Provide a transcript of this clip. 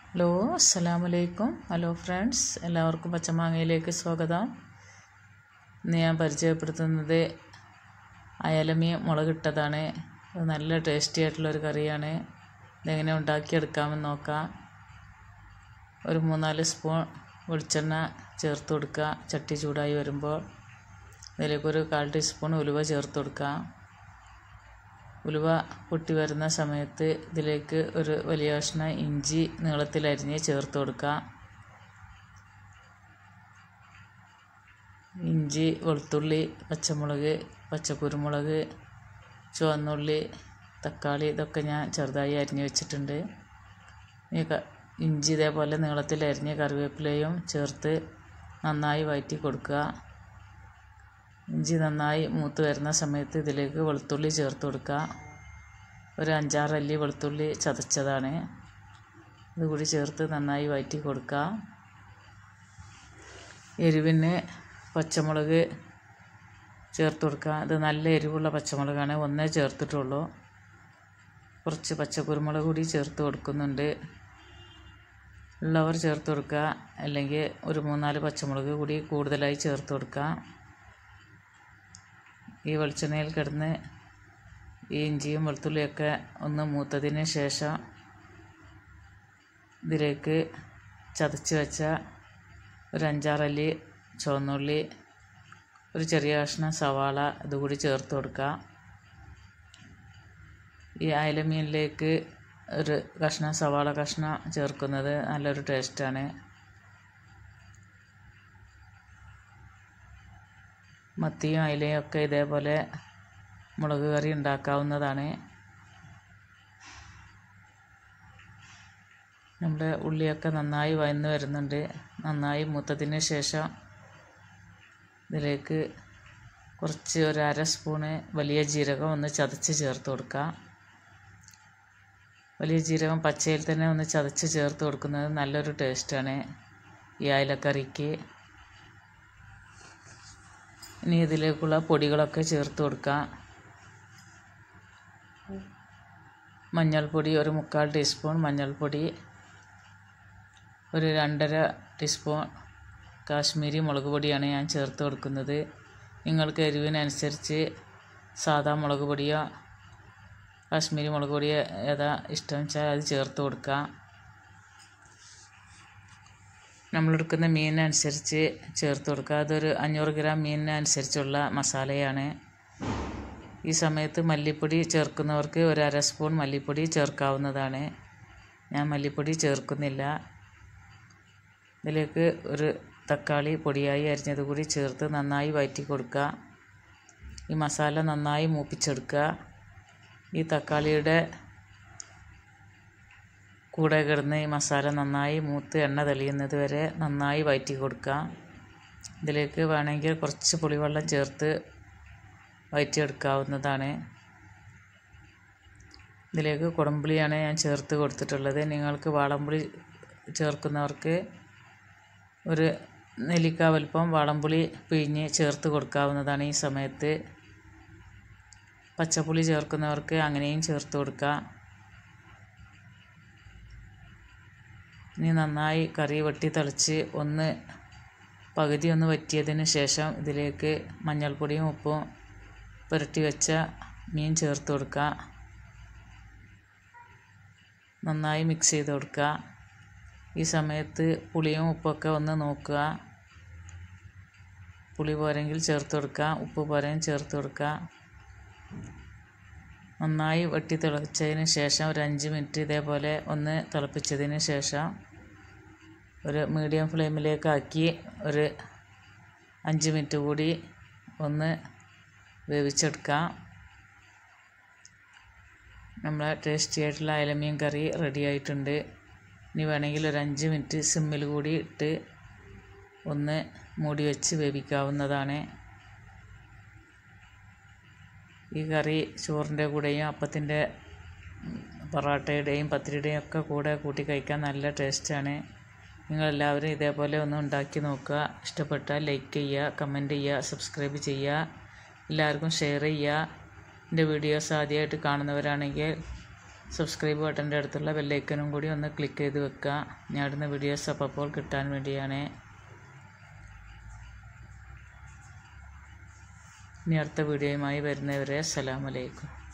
hello അസ്സലാമലൈക്കും hello friends എല്ലാവർക്കും പച്ചമാങ്ങയിലേക്ക് സ്വാഗതം ഇന്ന് ഞാൻ പരിചയപ്പെടുത്തുന്നത് അയലമീൻ മുളകിട്ടതാണ് ഇത് നല്ല ടേസ്റ്റി ആയിട്ടുള്ളൊരു കറിയാണ് ഇതെങ്ങനെ ഉണ്ടാക്കിയെടുക്കാമെന്ന് നോക്കാം ഒരു മൂന്നാല് സ്പൂൺ വെളിച്ചെണ്ണ ചേർത്ത് കൊടുക്കുക ചട്ടി ചൂടായി വരുമ്പോൾ ഇതിലേക്കൊരു കാൽ ടീസ്പൂൺ ഉലുവ ചേർത്ത് കൊടുക്കാം ഉലുവ പൊട്ടി വരുന്ന സമയത്ത് ഇതിലേക്ക് ഒരു വലിയ കഷ്ണം ഇഞ്ചി നീളത്തിലരിഞ്ഞ് ചേർത്ത് കൊടുക്കാം ഇഞ്ചി വെളുത്തുള്ളി പച്ചമുളക് പച്ചക്കുരുമുളക് ചുവന്നുള്ളി തക്കാളി ഇതൊക്കെ ഞാൻ ചെറുതായി അരിഞ്ഞ് വെച്ചിട്ടുണ്ട് ഈ ഇഞ്ചി ഇതേപോലെ നീളത്തിൽ അരിഞ്ഞ് കറിവേപ്പിലയും ചേർത്ത് നന്നായി വഴറ്റി കൊടുക്കുക ഇഞ്ചി നന്നായി മൂത്ത് വരുന്ന സമയത്ത് ഇതിലേക്ക് വെളുത്തുള്ളി ചേർത്ത് കൊടുക്കുക ഒരു അഞ്ചാറ് അല്ലി വെളുത്തുള്ളി ചതച്ചതാണ് ഇതുകൂടി ചേർത്ത് നന്നായി വഴറ്റി കൊടുക്കുക എരിവിന് പച്ചമുളക് ചേർത്ത് കൊടുക്കുക ഇത് നല്ല എരിവുള്ള പച്ചമുളകാണ് ഒന്നേ ചേർത്തിട്ടുള്ളൂ കുറച്ച് പച്ചക്കുരുമുളക് കൂടി ചേർത്ത് കൊടുക്കുന്നുണ്ട് ഉള്ളവർ ചേർത്ത് കൊടുക്കുക അല്ലെങ്കിൽ ഒരു മൂന്നാല് പച്ചമുളക് കൂടി കൂടുതലായി ചേർത്ത് കൊടുക്കുക ഈ വെളിച്ചെണ്ണയിൽ കിടന്ന് ഈ ഇഞ്ചിയും വെളുത്തുള്ളിയൊക്കെ ഒന്ന് മൂത്തതിന് ശേഷം ഇതിലേക്ക് ചതച്ച് വെച്ച ഒരു അഞ്ചാറല്ലി ചുവന്നുള്ളി ഒരു ചെറിയ കഷ്ണം സവാള ഇതുകൂടി ചേർത്ത് കൊടുക്കുക ഈ അയലമീനിലേക്ക് ഒരു കഷ്ണം സവാള കഷ്ണം ചേർക്കുന്നത് നല്ലൊരു ടേസ്റ്റാണ് മത്തിയും അയിലയും ഒക്കെ ഇതേപോലെ മുളക് കറി ഉണ്ടാക്കാവുന്നതാണ് നമ്മുടെ ഉള്ളിയൊക്കെ നന്നായി വയന്ന് വരുന്നുണ്ട് നന്നായി മൂത്തതിന് ശേഷം ഇതിലേക്ക് കുറച്ച് ഒരു അര സ്പൂണ് വലിയ ജീരകം ഒന്ന് ചതച്ച് ചേർത്ത് കൊടുക്കുക വലിയ ജീരകം പച്ചയിൽ തന്നെ ഒന്ന് ചതച്ച് ചേർത്ത് കൊടുക്കുന്നത് നല്ലൊരു ടേസ്റ്റാണ് ഈ അയലക്കറിക്ക് ഇനി ഇതിലേക്കുള്ള പൊടികളൊക്കെ ചേർത്ത് കൊടുക്കാം മഞ്ഞൾപ്പൊടി ഒരു മുക്കാൽ ടീസ്പൂൺ മഞ്ഞൾപ്പൊടി ഒരു രണ്ടര ടീസ്പൂൺ കാശ്മീരി മുളക് പൊടിയാണ് ഞാൻ ചേർത്ത് കൊടുക്കുന്നത് നിങ്ങൾക്ക് എരിവിനനുസരിച്ച് സാദാ മുളക് പൊടിയോ കാശ്മീരി മുളക് പൊടിയോ ഏതാ ഇഷ്ടം വെച്ചാൽ അത് ചേർത്ത് കൊടുക്കാം നമ്മളെടുക്കുന്ന മീനിനനുസരിച്ച് ചേർത്ത് കൊടുക്കുക അതൊരു അഞ്ഞൂറ് ഗ്രാം മീനിനനുസരിച്ചുള്ള മസാലയാണ് ഈ സമയത്ത് മല്ലിപ്പൊടി ചേർക്കുന്നവർക്ക് ഒരു അര സ്പൂൺ മല്ലിപ്പൊടി ചേർക്കാവുന്നതാണ് ഞാൻ മല്ലിപ്പൊടി ചേർക്കുന്നില്ല ഇതിലേക്ക് ഒരു തക്കാളി പൊടിയായി അരിഞ്ഞത് കൂടി ചേർത്ത് നന്നായി വഴറ്റി കൊടുക്കുക ഈ മസാല നന്നായി മൂപ്പിച്ചെടുക്കുക ഈ തക്കാളിയുടെ കൂടെ കിടന്ന് ഈ മസാല നന്നായി മൂത്ത് എണ്ണ തെളിയുന്നത് വരെ നന്നായി വഴറ്റി കൊടുക്കുക ഇതിലേക്ക് വേണമെങ്കിൽ കുറച്ച് പുളിവെള്ളം ചേർത്ത് വഴറ്റിയെടുക്കാവുന്നതാണ് ഇതിലേക്ക് കുടംപുളിയാണ് ഞാൻ ചേർത്ത് കൊടുത്തിട്ടുള്ളത് നിങ്ങൾക്ക് വാളംപുളി ചേർക്കുന്നവർക്ക് ഒരു നെല്ലിക്ക വലുപ്പം വാളംപുളി പിഴിഞ്ഞ് ചേർത്ത് കൊടുക്കാവുന്നതാണ് ഈ സമയത്ത് പച്ചപ്പുളി ചേർക്കുന്നവർക്ക് അങ്ങനെയും ചേർത്ത് കൊടുക്കാം ഇനി നന്നായി കറി വെട്ടി തിളച്ച് ഒന്ന് പകുതി ഒന്ന് വറ്റിയതിന് ശേഷം ഇതിലേക്ക് മഞ്ഞൾപ്പൊടിയും ഉപ്പും പുരട്ടി വെച്ച മീൻ ചേർത്ത് കൊടുക്കുക നന്നായി മിക്സ് ചെയ്ത് കൊടുക്കുക ഈ സമയത്ത് പുളിയും ഉപ്പൊക്കെ ഒന്ന് നോക്കുക പുളി പോരെങ്കിൽ ചേർത്ത് കൊടുക്കുക ഉപ്പ് പോരെങ്കിൽ ചേർത്ത് കൊടുക്കുക നന്നായി വെട്ടി തിളച്ചതിന് ശേഷം ഒരു അഞ്ച് മിനിറ്റ് ഇതേപോലെ ഒന്ന് തിളപ്പിച്ചതിന് ശേഷം ഒരു മീഡിയം ഫ്ലെയിമിലേക്കാക്കി ഒരു അഞ്ച് മിനിറ്റ് കൂടി ഒന്ന് വേവിച്ചെടുക്കാം നമ്മളെ ടേസ്റ്റി ആയിട്ടുള്ള അയലമീൻ കറി റെഡി ആയിട്ടുണ്ട് ഇനി വേണമെങ്കിൽ ഒരു അഞ്ച് മിനിറ്റ് സിമ്മിൽ കൂടി ഇട്ട് ഒന്ന് മൂടി വെച്ച് വേവിക്കാവുന്നതാണ് ഈ കറി ചോറിൻ്റെ കൂടെയും അപ്പത്തിൻ്റെ പൊറോട്ടയുടെയും പത്തിരിയുടെയും ഒക്കെ കൂടെ കൂട്ടി കഴിക്കാൻ നല്ല ടേസ്റ്റാണ് നിങ്ങളെല്ലാവരും ഇതേപോലെ ഒന്ന് ഉണ്ടാക്കി നോക്കുക ഇഷ്ടപ്പെട്ടാൽ ലൈക്ക് ചെയ്യുക കമൻറ്റ് ചെയ്യുക സബ്സ്ക്രൈബ് ചെയ്യുക എല്ലാവർക്കും ഷെയർ ചെയ്യുക എൻ്റെ വീഡിയോസ് ആദ്യമായിട്ട് കാണുന്നവരാണെങ്കിൽ സബ്സ്ക്രൈബ് ബട്ടൻ്റെ അടുത്തുള്ള ബെല്ലൈക്കനും കൂടി ഒന്ന് ക്ലിക്ക് ചെയ്ത് വെക്കുക ഞാൻ ഇടുന്ന വീഡിയോസ് അപ്പോൾ കിട്ടാൻ വേണ്ടിയാണ് ഇനി അടുത്ത വീഡിയോയുമായി വരുന്നവരെ അസ്സലാമലൈക്കും